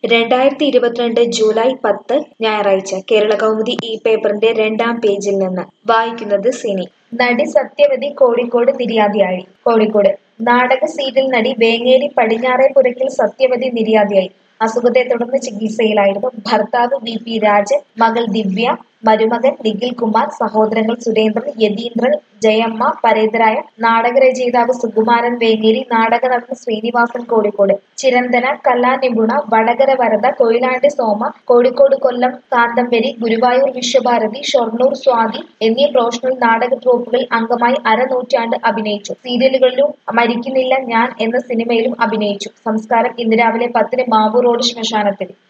രണ്ടായിരത്തി ഇരുപത്തിരണ്ട് ജൂലൈ പത്ത് ഞായറാഴ്ച കേരള കൗമുദി ഈ പേപ്പറിന്റെ രണ്ടാം പേജിൽ നിന്ന് വായിക്കുന്നത് സിനി നടി സത്യവതി കോഴിക്കോട് നിര്യാതയായി കോഴിക്കോട് നാടക സീരിയൽ നടി വേങ്ങേരി പടിഞ്ഞാറേപ്പുരയ്ക്കൽ സത്യവതി നിര്യാതയായി അസുഖത്തെ തുടർന്ന് ചികിത്സയിലായിരുന്നു ഭർത്താവ് വി പി രാജൻ മകൾ ദിവ്യ മരുമകൻ നിഖിൽ കുമാർ സഹോദരങ്ങൾ സുരേന്ദ്രൻ യതീന്ദ്രൻ ജയമ്മ പരേതരായ നാടകരചയിതാവ് സുകുമാരൻ വേങ്ങേരി നാടക നടൻ ശ്രീനിവാസൻ കോഴിക്കോട് ചിരന്തന കലാനിപുണ വടകര വരദ കൊയിലാണ്ടി സോമ കോഴിക്കോട് കൊല്ലം കാന്തമ്പരി ഗുരുവായൂർ വിശ്വഭാരതി ഷൊർണൂർ സ്വാതി എന്നീ പ്രൊഫഷണൽ നാടക ട്രൂപ്പുകളിൽ അംഗമായി അരനൂറ്റാണ്ട് അഭിനയിച്ചു സീരിയലുകളിലും മരിക്കുന്നില്ല ഞാൻ എന്ന സിനിമയിലും അഭിനയിച്ചു സംസ്കാരം ഇന്ന് രാവിലെ പത്തിന് മാവൂർ റോഡ് ശ്മശാനത്തിൽ